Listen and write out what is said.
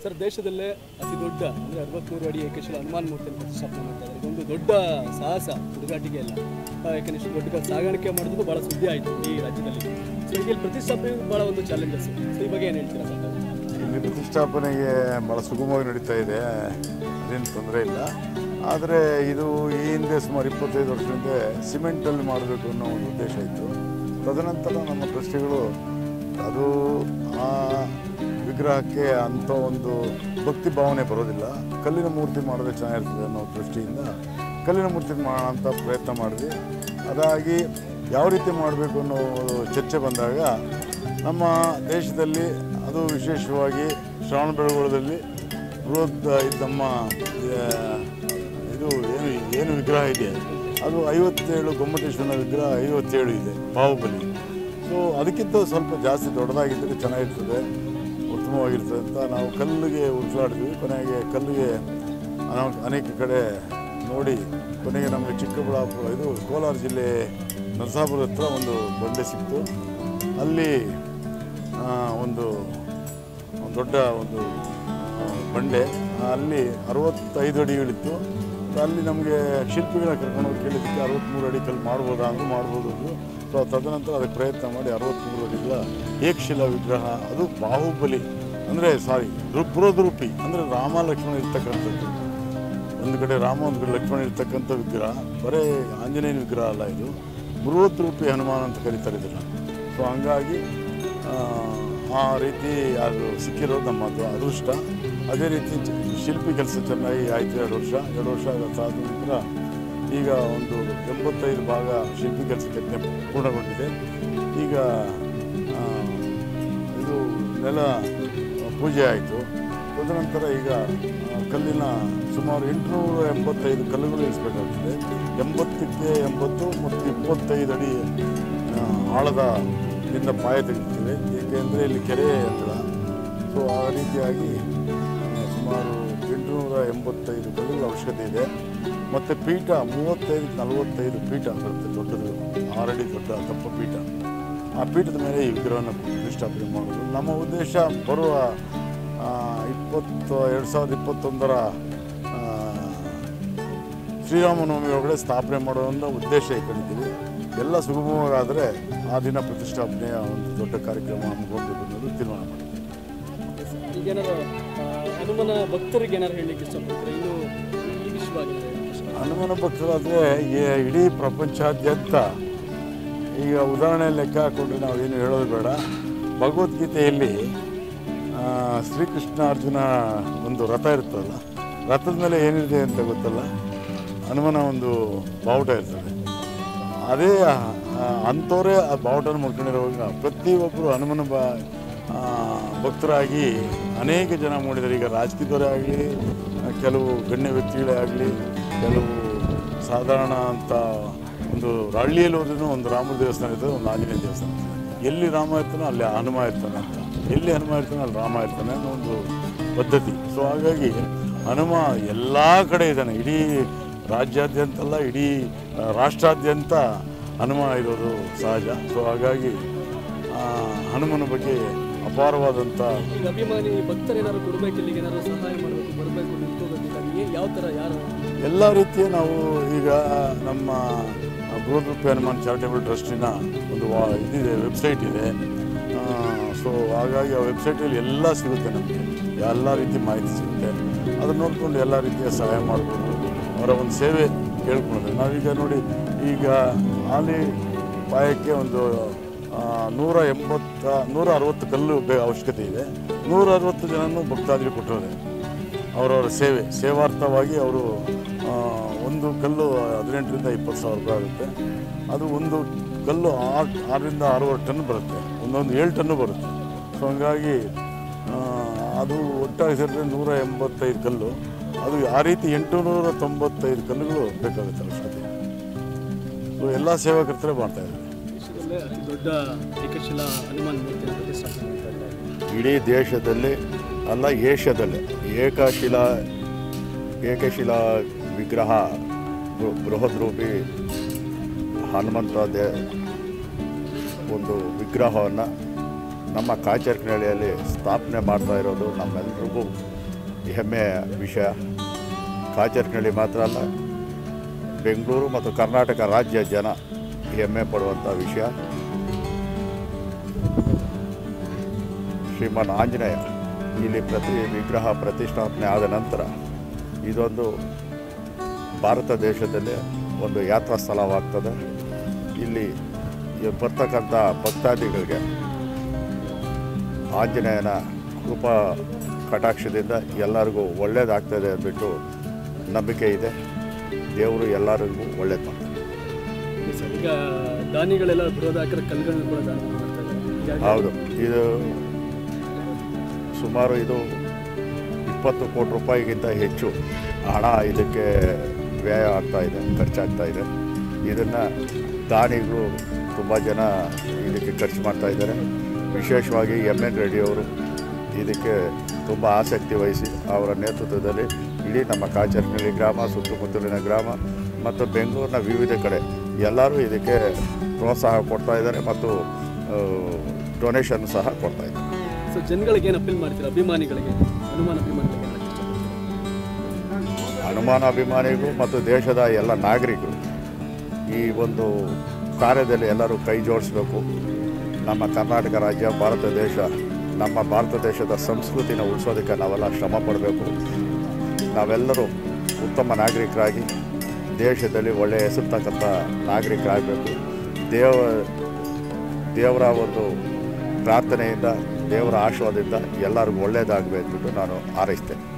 Sir ದೇಶದಲ್ಲೇ ಅತಿ ದೊಡ್ಡ ಅಂದರೆ ಅರವತ್ಮೂರು ಅಡಿ ಏಕಶಿಲ ಹನುಮಾನ್ ಮೂರ್ತಿಯನ್ನು ಪ್ರತಿಷ್ಠಾಪನೆ ಮಾಡ್ತಾ ಇದ್ದಾರೆ ಇದೊಂದು ದೊಡ್ಡ ಸಾಹಸ ಹುಡುಗಾಟಿಗೆ ಅಲ್ಲ ಆ, ಯಾಕಂದ್ರೆ ಇಷ್ಟು ದೊಡ್ಡ ಸಾಗಾಣಿಕೆ ಮಾಡೋದು ಭಾಳ ಸುದ್ದಿ ಆಯಿತು ಈ ರಾಜ್ಯದಲ್ಲಿ ಸೊ ಈಗ ಇಲ್ಲಿ ಪ್ರತಿಷ್ಠಾಪನೆ ಭಾಳ ಒಂದು ಚಾಲೆಂಜಸ್ ಸೊ ಈ ಬಗ್ಗೆ ಏನು ಹೇಳ್ತೀರಾ ಸರ್ ಇಲ್ಲಿ ಪ್ರತಿಷ್ಠಾಪನೆಗೆ ಭಾಳ ಸುಗಮವಾಗಿ ನಡೀತಾ ಇದೆ ಅದೇನು ತೊಂದರೆ ಇಲ್ಲ ಆದರೆ ಇದು ಈ ಹಿಂದೆ ಸುಮಾರು ಇಪ್ಪತ್ತೈದು ವರ್ಷದ ಹಿಂದೆ ಸಿಮೆಂಟಲ್ಲಿ ಮಾಡಬೇಕು ಅನ್ನೋ ಒಂದು ಉದ್ದೇಶ ಇತ್ತು ತದನಂತರ ನಮ್ಮ ಟ್ರಸ್ಟಿಗಳು ಅದು ಆ ವಿಗ್ರಹಕ್ಕೆ ಅಂಥ ಒಂದು ಭಕ್ತಿ ಭಾವನೆ ಬರೋದಿಲ್ಲ ಕಲ್ಲಿನ ಮೂರ್ತಿ ಮಾಡಿದ್ರೆ ಚೆನ್ನಾಗಿರ್ತದೆ ಅನ್ನೋ ದೃಷ್ಟಿಯಿಂದ ಕಲ್ಲಿನ ಮೂರ್ತಿ ಮಾಡೋಣ ಅಂತ ಪ್ರಯತ್ನ ಮಾಡಿದ್ವಿ ಅದಾಗಿ ಯಾವ ರೀತಿ ಮಾಡಬೇಕು ಅನ್ನೋ ಚರ್ಚೆ ಬಂದಾಗ ನಮ್ಮ ದೇಶದಲ್ಲಿ ಅದು ವಿಶೇಷವಾಗಿ ಶ್ರವಣ ಬೆಳಗೊಳದಲ್ಲಿ ಬೃಹತ್ ಇದು ನಮ್ಮ ಆ, ಇದು ಏನು ಏನು ವಿಗ್ರಹ ಇದೆ ಅದು ಐವತ್ತೇಳು ಗೊಮ್ಮಟೇಶ್ವರನ ವಿಗ್ರಹ ಐವತ್ತೇಳು ಇದೆ ಬಾಹುಬಲಿ ಸೊ ಅದಕ್ಕಿಂತ ಸ್ವಲ್ಪ ಜಾಸ್ತಿ ದೊಡ್ಡದಾಗಿದ್ದರೆ ಚೆನ್ನಾಗಿರ್ತದೆ ಉತ್ತಮವಾಗಿರ್ತದೆ ಅಂತ ನಾವು ಕಲ್ಲಿಗೆ ಉರುಳಾಡಿದ್ವಿ ಕೊನೆಗೆ ಕಲ್ಲಿಗೆ ಅನ- ಅನೇಕ ಕಡೆ ನೋಡಿ ಕೊನೆಗೆ ನಮಗೆ ಚಿಕ್ಕಬಳ್ಳಾಪುರ ಇದು ಕೋಲಾರ ಜಿಲ್ಲೆ ನರಸಾಪುರ ಹತ್ರ ಒಂದು ಬಂಡೆ ಸಿಕ್ತು ಅಲ್ಲಿ ಆ, ಒಂದು ಒಂದು ದೊಡ್ಡ ಒಂದು ಆ, ಬಂಡೆ ಅಲ್ಲಿ ಅರವತ್ತೈದು ಅಡಿಗಳಿತ್ತು ಅಲ್ಲಿ ನಮಗೆ ಶಿಲ್ಪಿಗಳನ್ನ ಕರ್ಕೊಂಡು ಹೋಗಿ ಕೇಳಿದ್ದಕ್ಕೆ ಅರವತ್ತ್ಮೂರು ಅಡಿ ಕಲ್ಲು ಮಾಡ್ಬೋದಾ ಅಂದರೂ ಮಾಡ್ಬೋದು ಅಂದ್ರು. ಸೊ ತದನಂತರ ಅದಕ್ಕೆ ಪ್ರಯತ್ನ ಮಾಡಿ ಅರವತ್ತ್ಮೂರು ಅಡಿಗಳ ಏಕಶಿಲಾ ವಿಗ್ರಹ ಅದು ಬಾಹುಬಲಿ ಅಂದರೆ ಸಾರಿ ರುಬ್ರೋದ್ರೂಪಿ ಅಂದರೆ ರಾಮ ಲಕ್ಷ್ಮಣ ಇರ್ತಕ್ಕಂಥದ್ದು ಒಂದು ಕಡೆ ರಾಮ ಒಂದು ಕಡೆ ಲಕ್ಷ್ಮಣ ಇರ್ತಕ್ಕಂಥ ವಿಗ್ರಹ ಬರೇ ಆಂಜನೇಯನ ವಿಗ್ರಹ ಅಲ್ಲ ಇದು ಬೃಹದ್ರೂಪಿ ಹನುಮಾನ್ ಅಂತ ಕರೀತಾರೆ ಇದನ್ನು ಸೊ ಹಂಗಾಗಿ ಆ, ಆ ರೀತಿ ಅದು ಸಿಕ್ಕಿರೋದು ನಮ್ಮ ಅದು ಅದೃಷ್ಟ ಅದೇ ರೀತಿ ಚ- ಶಿಲ್ಪಿ ಕೆಲಸ ಚೆನ್ನಾಗಿ ಆಯಿತು ಎರಡು ವರ್ಷ ಎರಡು ವರ್ಷ ಆದ ನಂತರ ಈಗ ಒಂದು ಎಂಬತ್ತೈದು ಭಾಗ ಶಿಲ್ಪಿ ಕೆಲಸಕ್ಕೆ ಪೂರ್ಣಗೊಂಡಿದೆ ಈಗ ಆ, ಇದು ನೆಲ ಪೂಜೆ ಆಯಿತು ತದನಂತರ ಈಗ ಆ, ಕಲ್ಲಿನ ಸುಮಾರು ಎಂಟುನೂರ ಎಂಬತ್ತೈದು ಕಲ್ಲುಗಳು ಇಳಿಸ್ಬೇಕಾಗ್ತದೆ ಎಂಬತ್ತಕ್ಕೆ ಎಂಬತ್ತು ಮತ್ತು ಇಪ್ಪತ್ತೈದು ಅಡಿ ಆ, ಆಳದ ಇಂದ ಪಾಯ ತೆಗಿತೀವಿ ಏಕೆಂದರೆ ಇಲ್ಲಿ ಕೆರೆ ಅಂತರ ಸೊ ಆ ರೀತಿಯಾಗಿ ಆ, ಸುಮಾರು ಎಂಟುನೂರ ಎಂಬತ್ತೈದು ಕಲ್ಲುಗಳ ಅವಶ್ಯಕತೆ ಇದೆ ಮತ್ತು ಪೀಠ ಮೂವತ್ತೈದು ನಲವತ್ತೈದು ಪೀಠ ಬರುತ್ತೆ ದೊಡ್ಡದು ಆರಡಿ ದೊಡ್ಡ ದಪ್ಪ ಪೀಠ ಆ ಪೀಠದ ಮೇಲೆ ಈ ವಿಗ್ರಹವನ್ನು ಪ್ರತಿಷ್ಠಾಪನೆ ಮಾಡೋದು ನಮ್ಮ ಉದ್ದೇಶ ಬರುವ ಆ, ಇಪ್ಪತ್ತು ಎರಡು ಸಾವಿರದ ಇಪ್ಪತ್ತೊಂದರ ಆ, ಶ್ರೀರಾಮನವಮಿ ಒಳಗಡೆ ಸ್ಥಾಪನೆ ಮಾಡುವಂಥ ಉದ್ದೇಶ ಇಟ್ಕೊಂಡಿದ್ದೀವಿ ಎಲ್ಲ ಸುಗಮವಾಗಾದರೆ ಆ ದಿನ ಪ್ರತಿಷ್ಠಾಪನೆಯ ಒಂದು ದೊಡ್ಡ ಕಾರ್ಯಕ್ರಮ ಹಮ್ಮಿಕೊಳ್ಬೇಕು ಅನ್ನೋದು ತೀರ್ಮಾನ ಮಾಡಿದ್ದೀವಿ ಈಗೇನಾರು ಆ, ಹನುಮನ ಭಕ್ತರಿಗೆ ಏನಾರು ಹೇಳಲಿಕ್ಕೆ ಇಷ್ಟಪಡ್ತಾರೆ ಇನ್ನು ಈ ವಿಷಯವಾಗಿ ಹನುಮನ ಭಕ್ತರಾದರೆ ಇಡೀ ಪ್ರಪಂಚಾದ್ಯಂತ ಈಗ ಉದಾಹರಣೆ ಲೆಕ್ಕ ಹಾಕೊಂಡ್ರೆ ನಾವೇನು ಹೇಳೋದು ಬೇಡ ಭಗವದ್ಗೀತೆಯಲ್ಲಿ ಆ, ಶ್ರೀಕೃಷ್ಣ ಅರ್ಜುನ ಒಂದು ರಥ ಇರ್ತದಲ್ಲ ರಥದ ಮೇಲೆ ಏನಿದೆ ಅಂತ ಗೊತ್ತಲ್ಲ ಹನುಮನ ಒಂದು ಬಾವುಟ ಇರ್ತದೆ ಅದೇ ಆ, ಅಂಥವರೇ ಆ ಬಾವುಟನ ಮಾಡ್ಕೊಂಡಿರೋವಾಗ ಪ್ರತಿಯೊಬ್ಬರು ಹನುಮನ ಬ ಆ, ಭಕ್ತರಾಗಿ ಅನೇಕ ಜನ ಮೂಡಿದ್ದಾರೆ ಈಗ ರಾಜಕೀಯದವರೇ ಆಗಲಿ ಕೆಲವು ಗಣ್ಯ ವ್ಯಕ್ತಿಗಳೇ ಆಗಲಿ ಕೆಲವು ಸಾಧಾರಣ ಅಂತ ಒಂದು ಹಳ್ಳಿಯಲ್ಲಿ ಹೋದ್ರೂ ಒಂದು ರಾಮ ದೇವಸ್ಥಾನ ಇರ್ತದೆ ಒಂದು ಆಂಜನೇಯ ದೇವಸ್ಥಾನ ಇರ್ತದೆ ಎಲ್ಲಿ ರಾಮ ಇರ್ತಾನೋ ಅಲ್ಲಿ ಹನುಮ ಇರ್ತಾನೆ ಅಂತ ಎಲ್ಲಿ ಹನುಮ ಇರ್ತಾನೋ ಅಲ್ಲಿ ರಾಮ ಇರ್ತಾನೆ ಅನ್ನೋ ಒಂದು ಪದ್ಧತಿ ಸೊ ಹಾಗಾಗಿ ಹನುಮ ಎಲ್ಲ ಕಡೆ ಇದ್ದಾನೆ ಇಡೀ ರಾಜ್ಯಾದ್ಯಂತ ಅಲ್ಲ ಇಡೀ ಆ, ರಾಷ್ಟ್ರಾದ್ಯಂತ ಹನುಮ ಇರೋದು ಸಹಜ ಸೊ ಹಾಗಾಗಿ ಆ, ಹನುಮನ ಬಗ್ಗೆ ಅಪಾರವಾದಂಥ ಈಗ ಅಭಿಮಾನಿ ಭಕ್ತರು ಏನಾದ್ರು ಕೊಡಬೇಕು ಇಲ್ಲಿಗೆ ಏನಾದ್ರು ಸಹಾಯ ಮಾಡಬೇಕು ಬರಬೇಕು ನಿಂತ್ಕೋಬೇಕು ಏನು ಯಾವ ಥರ ಯಾರು ಎಲ್ಲ ರೀತಿಯ ನಾವು ಈಗ ನಮ್ಮ ಬೃಹದ್ರೂಪಿ ಹನುಮಾನ್ ಚಾರಿಟೇಬಲ್ ಟ್ರಸ್ಟಿನ ಒಂದು ವಾ ಇದಿದೆ ವೆಬ್ಸೈಟ್ ಇದೆ ಸೊ ಹಾಗಾಗಿ ಆ ವೆಬ್ಸೈಟಲ್ಲಿ ಎಲ್ಲ ಸಿಗುತ್ತೆ ನಮಗೆ ಎಲ್ಲ ರೀತಿ ಮಾಹಿತಿ ಸಿಗುತ್ತೆ ಅದನ್ನು ನೋಡಿಕೊಂಡು ಎಲ್ಲ ರೀತಿಯ ಸಹಾಯ ಮಾಡ್ಬೋದು ಅವರ ಒಂದು ಸೇವೆ ಕೇಳ್ಕೊಳ್ಳೋದು ನಾವೀಗ ನೋಡಿ ಈಗ ಹಾಲಿ ಪಾಯಕ್ಕೆ ಒಂದು ಆ, ನೂರ ಎಂಬತ್ತ ನೂರ ಅರವತ್ತು ಕಲ್ಲು ಬೇ ಅವಶ್ಯಕತೆ ಇದೆ ನೂರ ಅರವತ್ತು ಜನನು ಭಕ್ತಾದಿಗಳು ಕೊಟ್ಟಿರೋದೆ ಅವರವರ ಸೇವೆ ಸೇವಾರ್ಥವಾಗಿ ಅವರು ಆ, ಒಂದು ಕಲ್ಲು ಹದಿನೆಂಟರಿಂದ ಇಪ್ಪತ್ತು ಸಾವಿರ ರೂಪಾಯಿ ಆಗುತ್ತೆ ಅದು ಒಂದು ಕಲ್ಲು ಆರು ಆರರಿಂದ ಆರೂವರೆ ಟನ್ ಬರುತ್ತೆ ಒಂದೊಂದು ಏಳು ಟನ್ನು ಬರುತ್ತೆ ಸೊ ಹಂಗಾಗಿ ಆ, ಅದು ಒಟ್ಟಾಗಿ ಸೇರಿದ್ರೆ ನೂರ ಎಂಬತ್ತೈದು ಕಲ್ಲು ಅದು ಆ ರೀತಿ ಎಂಟುನೂರ ತೊಂಬತ್ತೈದು ಕಲ್ಲುಗಳು ಬೇಕಾಗುತ್ತೆ ಅವಶ್ಯಕತೆ ಸೊ ಎಲ್ಲ ಸೇವಾಕರ್ತರೇ ಮಾಡ್ತಾಯಿದ್ದಾರೆ ದೇಶದಲ್ಲೇ ಅತಿ ದೊಡ್ಡ ಏಕಶಿಲಾ ಹನುಮಾನ್ ಮೂರ್ತಿಯನ್ನು ಪ್ರತಿಷ್ಠಾಪನೆ ಮಾಡ್ತಾ ಇದ್ದಾರೆ ಇಡೀ ದೇಶದಲ್ಲಿ ಅಲ್ಲ ಏಷ್ಯಾದಲ್ಲಿ ಏಕಶಿಲಾ ಏಕಶಿಲಾ ವಿಗ್ರಹ ಬೃ- ಬೃಹದ್ರೂಪಿ ಹನುಮಂತ ದೇ ಒಂದು ವಿಗ್ರಹವನ್ನು ನಮ್ಮ ಕಾಚರ್ಕನಹಳ್ಳಿಯಲ್ಲಿ ಸ್ಥಾಪನೆ ಮಾಡ್ತಾ ಇರೋದು ನಮ್ಮೆಲ್ರಿಗೂ ಹೆಮ್ಮೆಯ ವಿಷಯ ಕಾಚರ್ಕನಹಳ್ಳಿ ಮಾತ್ರ ಅಲ್ಲ ಬೆಂಗಳೂರು ಮತ್ತು ಕರ್ನಾಟಕ ರಾಜ್ಯ ಜನ ಹೆಮ್ಮೆ ಪಡುವಂಥ ವಿಷಯ ಶ್ರೀಮನ್ ಆಂಜನೇಯ ಇಲ್ಲಿ ಪ್ರತಿ ವಿಗ್ರಹ ಪ್ರತಿಷ್ಠಾಪನೆ ಆದ ನಂತರ ಇದೊಂದು ಭಾರತ ದೇಶದಲ್ಲಿ ಒಂದು ಯಾತ್ರಾ ಸ್ಥಳವಾಗ್ತದೆ ಇಲ್ಲಿ ಬರ್ತಕ್ಕಂಥ ಭಕ್ತಾದಿಗಳಿಗೆ ಆಂಜನೇಯನ ಕೃಪಾ ಕಟಾಕ್ಷದಿಂದ ಎಲ್ಲರಿಗೂ ಒಳ್ಳೆಯದಾಗ್ತದೆ ಅಂದ್ಬಿಟ್ಟು ನಂಬಿಕೆ ಇದೆ ದೇವರು ಎಲ್ಲರಿಗೂ ಒಳ್ಳೇದು ಮಾಡ್ತಾರೆ ಸರ್ ಈಗ ದಾನಿಗಳೆಲ್ಲ ಬೃಹದಾಕರ ಕಲ್ಲುಗಳನ್ನ ಕೂಡ ದಾನ ಮಾಡ್ತಾ ಇದ್ದಾರೆ ಹೀಗಾಗಿ ಹೌದು ಇದು ಸುಮಾರು ಇದು ಇಪ್ಪತ್ತು ಕೋಟಿ ರೂಪಾಯಿಗಿಂತ ಹೆಚ್ಚು ಹಣ ಇದಕ್ಕೆ ವ್ಯಯ ಆಗ್ತಾ ಇದೆ ಖರ್ಚಾಗ್ತಾ ಇದೆ ಇದನ್ನು ದಾನಿಗಳು ತುಂಬ ಜನ ಇದಕ್ಕೆ ಖರ್ಚು ಮಾಡ್ತಾ ಇದ್ದಾರೆ ವಿಶೇಷವಾಗಿ ಎಮ್ ಎನ್ ರೆಡ್ಡಿಯವರು ಇದಕ್ಕೆ ತುಂಬ ಆಸಕ್ತಿ ವಹಿಸಿ ಅವರ ನೇತೃತ್ವದಲ್ಲಿ ಇಡೀ ನಮ್ಮ ಕಾಚರ್ನಹಳ್ಳಿ ಗ್ರಾಮ ಸುತ್ತಮುತ್ತಲಿನ ಗ್ರಾಮ ಮತ್ತು ಬೆಂಗಳೂರಿನ ವಿವಿಧ ಕಡೆ ಎಲ್ಲರೂ ಇದಕ್ಕೆ ಪ್ರೋತ್ಸಾಹ ಕೊಡ್ತಾ ಇದ್ದಾರೆ ಮತ್ತು ಡೊನೇಷನ್ ಸಹ ಕೊಡ್ತಾ ಇದ್ದಾರೆ ಸೊ ಜನಗಳಿಗೆ ಏನು ಅಪೀಲ್ ಮಾಡ್ತೀರಾ ಅಭಿಮಾನಿಗಳಿಗೆ ಹನುಮಾನ್ ಅಭಿಮಾನಿಗಳಿಗೆ ಏನು ಇಷ್ಟಪಡ್ತೀರಾ? ಹನುಮಾನ ಅಭಿಮಾನಿಗಳು ಮತ್ತು ದೇಶದ ಎಲ್ಲ ನಾಗರಿಕರು ಈ ಒಂದು ಕಾರ್ಯದಲ್ಲಿ ಎಲ್ಲರೂ ಕೈ ಜೋಡಿಸ್ಬೇಕು ನಮ್ಮ ಕರ್ನಾಟಕ ರಾಜ್ಯ ಭಾರತ ದೇಶ ನಮ್ಮ ಭಾರತ ದೇಶದ ಸಂಸ್ಕೃತಿನ ಉಳಿಸೋದಕ್ಕೆ ನಾವೆಲ್ಲ ಶ್ರಮ ಪಡಬೇಕು ನಾವೆಲ್ಲರೂ ಉತ್ತಮ ನಾಗರಿಕರಾಗಿ ದೇಶದಲ್ಲಿ ಒಳ್ಳೆಯ ಹೆಸರು ತಕ್ಕಂಥ ನಾಗರಿಕರಾಗಬೇಕು ದೇವ ದೇವರ ಒಂದು ಪ್ರಾರ್ಥನೆಯಿಂದ ದೇವರ ಆಶೀರ್ವಾದದಿಂದ ಎಲ್ಲರಿಗೂ ಒಳ್ಳೆಯದಾಗಬೇಕಿಟ್ಟು ನಾನು ಹಾರೈಸ್ತೇನೆ